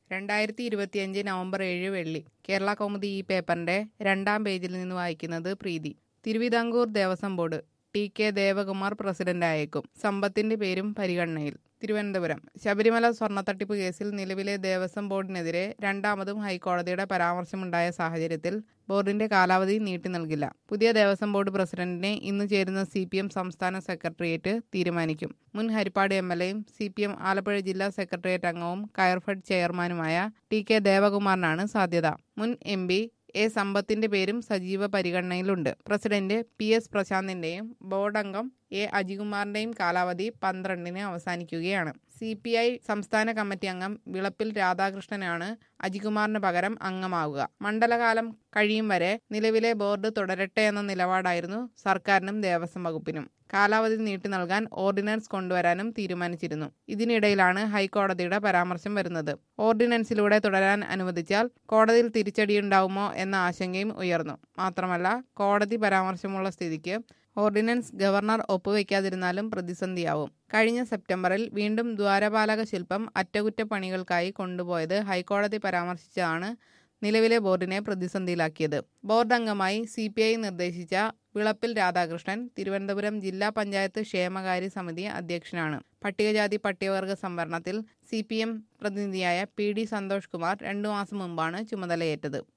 രണ്ടായിരത്തി ഇരുപത്തിയഞ്ച് നവംബർ ഏഴ് വെള്ളി കേരള കൗമുദി ഈ പേപ്പറിന്റെ രണ്ടാം പേജിൽ നിന്ന് വായിക്കുന്നത് Preethi Thiruvithamkoor Devaswom board T K Devakumar പ്രസിഡന്റായേക്കും സമ്പത്തിന്റെ പേരും പരിഗണനയിൽ തിരുവനന്തപുരം ശബരിമല സ്വർണ്ണത്തട്ടിപ്പ് കേസിൽ നിലവിലെ ദേവസ്വം ബോർഡിനെതിരെ രണ്ടാമതും ഹൈക്കോടതിയുടെ പരാമർശമുണ്ടായ സാഹചര്യത്തിൽ ബോർഡിന്റെ കാലാവധി നീട്ടി നൽകില്ല പുതിയ ദേവസ്വം ബോർഡ് പ്രസിഡന്റിനെ ഇന്ന് ചേരുന്ന സി പി എം സംസ്ഥാന സെക്രട്ടേറിയറ്റ് തീരുമാനിക്കും മുൻ ഹരിപ്പാട് എം എൽ എയും സി പി എം ആലപ്പുഴ ജില്ലാ സെക്രട്ടേറിയറ്റ് അംഗവും കയർഫെഡ് ചെയർമാനുമായ ടി കെ ദേവകുമാറിനാണ് സാധ്യത മുൻ എം പി എ സമ്പത്തിന്റെ പേരും സജീവ പരിഗണനയിലുണ്ട് പ്രസിഡന്റ് പി എസ് പ്രശാന്തിന്റെയും ബോർഡ് അംഗം എ അജികുമാറിന്റെയും കാലാവധി പന്ത്രണ്ടിന് അവസാനിക്കുകയാണ് സി പി ഐ സംസ്ഥാന കമ്മിറ്റി അംഗം വിളപ്പിൽ രാധാകൃഷ്ണനാണ് അജികുമാറിന് പകരം അംഗമാവുക മണ്ഡലകാലം കഴിയും വരെ നിലവിലെ ബോർഡ് തുടരട്ടെ എന്ന നിലപാടായിരുന്നു സർക്കാരിനും ദേവസ്വം വകുപ്പിനും കാലാവധി നീട്ടി നൽകാൻ ഓർഡിനൻസ് കൊണ്ടുവരാനും തീരുമാനിച്ചിരുന്നു ഇതിനിടയിലാണ് ഹൈക്കോടതിയുടെ പരാമർശം വരുന്നത് ഓർഡിനൻസിലൂടെ തുടരാൻ അനുവദിച്ചാൽ കോടതിയിൽ തിരിച്ചടിയുണ്ടാവുമോ എന്ന ആശങ്കയും ഉയർന്നു മാത്രമല്ല കോടതി പരാമർശമുള്ള സ്ഥിതിക്ക് ഓർഡിനൻസ് ഗവർണർ ഒപ്പുവെക്കാതിരുന്നാലും പ്രതിസന്ധിയാവും കഴിഞ്ഞ സെപ്റ്റംബറിൽ വീണ്ടും ദ്വാരപാലക ശില്പം അറ്റകുറ്റപ്പണികൾക്കായി കൊണ്ടുപോയത് ഹൈക്കോടതി പരാമർശിച്ചാണ് നിലവിലെ ബോർഡിനെ പ്രതിസന്ധിയിലാക്കിയത് ബോർഡ് അംഗമായി സി പി ഐ നിർദ്ദേശിച്ച വിളപ്പിൽ രാധാകൃഷ്ണൻ തിരുവനന്തപുരം ജില്ലാ പഞ്ചായത്ത് ക്ഷേമകാര്യ സമിതി അധ്യക്ഷനാണ് പട്ടികജാതി പട്ടികവർഗ സംവരണത്തിൽ സി പി എം പ്രതിനിധിയായ പി ഡി സന്തോഷ് കുമാർ രണ്ടു മാസം മുമ്പാണ് ചുമതലയേറ്റത്